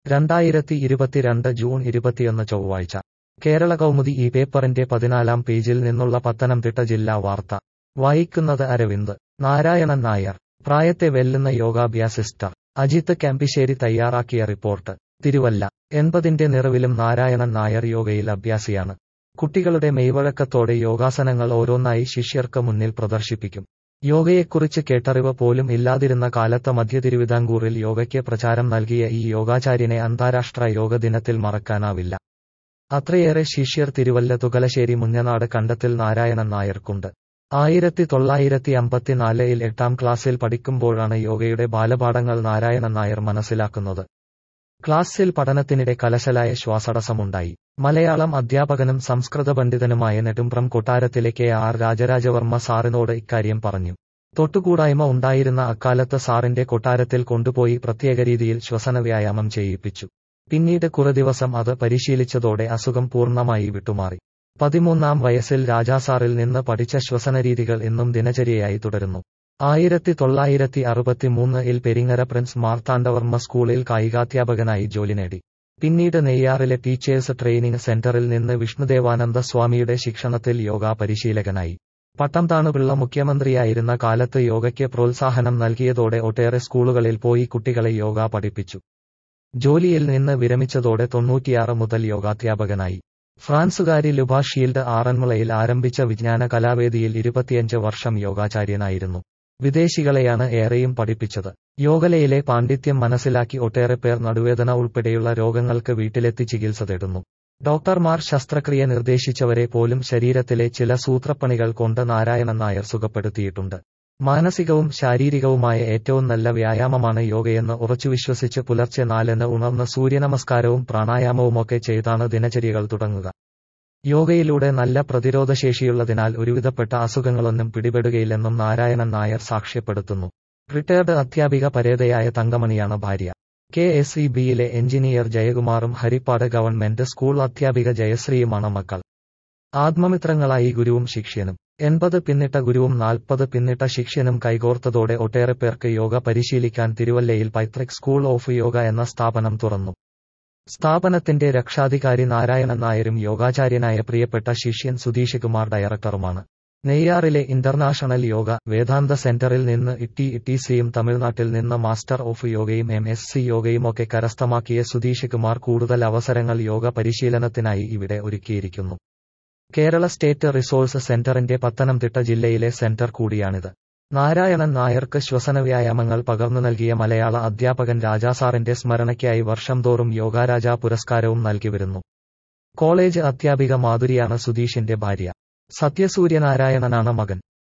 രണ്ടായിരത്തി ഇരുപത്തിരണ്ട് ജൂൺ ഇരുപത്തിയൊന്ന് ചൊവ്വാഴ്ച കേരള കൗമുദി ഈ പേപ്പറിന്റെ പതിനാലാം പേജിൽ നിന്നുള്ള പത്തനംതിട്ട ജില്ലാ വാർത്ത വായിക്കുന്നത് അരവിന്ദ് നാരായണൻ നായർ പ്രായത്തെ വെല്ലുന്ന യോഗാഭ്യാസിസ്റ്റർ അജിത്ത് ക്യാമ്പിശ്ശേരി തയ്യാറാക്കിയ റിപ്പോർട്ട് തിരുവല്ല എൺപതിന്റെ നിറവിലും നാരായണൻ നായർ യോഗയിൽ അഭ്യാസിയാണ് കുട്ടികളുടെ മെയ്വഴക്കത്തോടെ യോഗാസനങ്ങൾ ഓരോന്നായി ശിഷ്യർക്ക് മുന്നിൽ പ്രദർശിപ്പിക്കും യോഗയെക്കുറിച്ച് കേട്ടറിവ് പോലും ഇല്ലാതിരുന്ന കാലത്ത് മധ്യ തിരുവിതാംകൂറിൽ യോഗയ്ക്ക് പ്രചാരം നൽകിയ ഈ യോഗാചാര്യനെ അന്താരാഷ്ട്ര യോഗ ദിനത്തിൽ മറക്കാനാവില്ല അത്രയേറെ ശിഷ്യർ തിരുവല്ല തുകലശ്ശേരി മുഞ്ഞനാട് കണ്ടത്തിൽ നാരായണൻ നായർക്കുണ്ട് ആയിരത്തി തൊള്ളായിരത്തി അമ്പത്തിനാലിൽ എട്ടാം ക്ലാസ്സിൽ പഠിക്കുമ്പോഴാണ് യോഗയുടെ ബാലപാഠങ്ങൾ നാരായണൻ നായർ മനസ്സിലാക്കുന്നത് ക്ലാസ്സിൽ പഠനത്തിനിടെ കലശലായ ശ്വാസടസമുണ്ടായി മലയാളം അധ്യാപകനും സംസ്കൃത പണ്ഡിതനുമായ നെടുമ്പ്രം കൊട്ടാരത്തിലെ കെ ആർ രാജരാജവർമ്മ സാറിനോട് ഇക്കാര്യം പറഞ്ഞു തൊട്ടുകൂടായ്മ ഉണ്ടായിരുന്ന അക്കാലത്ത് സാറിന്റെ കൊട്ടാരത്തിൽ കൊണ്ടുപോയി പ്രത്യേക രീതിയിൽ ശ്വസന വ്യായാമം ചെയ്യിപ്പിച്ചു പിന്നീട് കുറേ ദിവസം അത് പരിശീലിച്ചതോടെ അസുഖം പൂർണ്ണമായി വിട്ടുമാറി പതിമൂന്നാം വയസ്സിൽ രാജാസാറിൽ നിന്ന് പഠിച്ച ശ്വസനരീതികൾ ഇന്നും ദിനചര്യയായി തുടരുന്നു ആയിരത്തി തൊള്ളായിരത്തി അറുപത്തിമൂന്നിൽ പെരിങ്ങര പ്രിൻസ് മാർത്താണ്ഡവർമ്മ സ്കൂളിൽ കായികാധ്യാപകനായി ജോലി നേടി പിന്നീട് നെയ്യാറിലെ ടീച്ചേഴ്സ് ട്രെയിനിംഗ് സെന്ററിൽ നിന്ന് വിഷ്ണുദേവാനന്ദ സ്വാമിയുടെ ശിക്ഷണത്തിൽ യോഗ പരിശീലകനായി പട്ടം താണുപിള്ള മുഖ്യമന്ത്രിയായിരുന്ന കാലത്ത് യോഗയ്ക്ക് പ്രോത്സാഹനം നൽകിയതോടെ ഒട്ടേറെ സ്കൂളുകളിൽ പോയി കുട്ടികളെ യോഗ പഠിപ്പിച്ചു ജോലിയിൽ നിന്ന് വിരമിച്ചതോടെ തൊണ്ണൂറ്റിയാറ് മുതൽ യോഗാധ്യാപകനായി ഫ്രാൻസുകാരി ലുബ ഷീൽഡ് ആറന്മുളയിൽ ആരംഭിച്ച വിജ്ഞാന കലാവേദിയിൽ ഇരുപത്തിയഞ്ച് വർഷം യോഗാചാര്യനായിരുന്നു വിദേശികളെയാണ് ഏറെയും പഠിപ്പിച്ചത് യോഗലയിലെ പാണ്ഡിത്യം മനസ്സിലാക്കി ഒട്ടേറെ പേർ നടുവേദന ഉൾപ്പെടെയുള്ള രോഗങ്ങൾക്ക് വീട്ടിലെത്തി ചികിത്സ തേടുന്നു ഡോക്ടർമാർ ശസ്ത്രക്രിയ നിർദ്ദേശിച്ചവരെ പോലും ശരീരത്തിലെ ചില സൂത്രപ്പണികൾ കൊണ്ട് നാരായണൻ നായർ സുഖപ്പെടുത്തിയിട്ടുണ്ട് മാനസികവും ശാരീരികവുമായ ഏറ്റവും നല്ല വ്യായാമമാണ് യോഗയെന്ന് ഉറച്ചുവിശ്വസിച്ച് പുലർച്ചെ നാലിന് ഉണർന്ന് സൂര്യനമസ്കാരവും പ്രാണായാമവുമൊക്കെ ചെയ്താണ് ദിനചര്യകൾ തുടങ്ങുക യോഗയിലൂടെ നല്ല പ്രതിരോധശേഷിയുള്ളതിനാൽ ഒരുവിധപ്പെട്ട അസുഖങ്ങളൊന്നും പിടിപെടുകയില്ലെന്നും നാരായണൻ നായർ സാക്ഷ്യപ്പെടുത്തുന്നു റിട്ടയർഡ് അധ്യാപിക പരേതയായ തങ്കമണിയാണ് ഭാര്യ കെ എസ് ഇ ബിയിലെ എഞ്ചിനീയർ ജയകുമാറും ഹരിപ്പാട് ഗവൺമെന്റ് സ്കൂൾ അധ്യാപിക ജയശ്രീയുമാണ് മക്കൾ ആത്മമിത്രങ്ങളായി ഗുരുവും ശിഷ്യനും എൺപത് പിന്നിട്ട ഗുരുവും നാൽപ്പത് പിന്നിട്ട ശിഷ്യനും കൈകോർത്തതോടെ ഒട്ടേറെ പേർക്ക് യോഗ പരിശീലിക്കാൻ തിരുവല്ലയിൽ പൈതൃക് സ്കൂൾ ഓഫ് യോഗ എന്ന സ്ഥാപനം തുറന്നു സ്ഥാപനത്തിന്റെ രക്ഷാധികാരി നാരായണൻ നായരും യോഗാചാര്യനായ പ്രിയപ്പെട്ട ശിഷ്യൻ സുധീഷ് കുമാർ ഡയറക്ടറുമാണ് നെയ്യാറിലെ ഇന്റർനാഷണൽ യോഗ വേദാന്ത സെന്ററിൽ നിന്ന് ഇട്ടി ഇട്ടിസിയും തമിഴ്നാട്ടിൽ നിന്ന് മാസ്റ്റർ ഓഫ് യോഗയും എം എസ് സി യോഗയുമൊക്കെ കരസ്ഥമാക്കിയ സുധീഷ് കുമാർ കൂടുതൽ അവസരങ്ങൾ യോഗ പരിശീലനത്തിനായി ഇവിടെ ഒരുക്കിയിരിക്കുന്നു കേരള സ്റ്റേറ്റ് റിസോഴ്സ് സെന്ററിന്റെ പത്തനംതിട്ട ജില്ലയിലെ സെന്റർ കൂടിയാണിത് നാരായണൻ നായർക്ക് ശ്വസന വ്യായാമങ്ങൾ പകർന്നു നൽകിയ മലയാള അധ്യാപകൻ രാജാസാറിന്റെ സ്മരണയ്ക്കായി വർഷം തോറും യോഗാരാജ പുരസ്കാരവും നൽകിവരുന്നു കോളേജ് അധ്യാപിക മാധുരിയാണ് സുധീഷിന്റെ ഭാര്യ സത്യസൂര്യനാരായണനാണ് മകൻ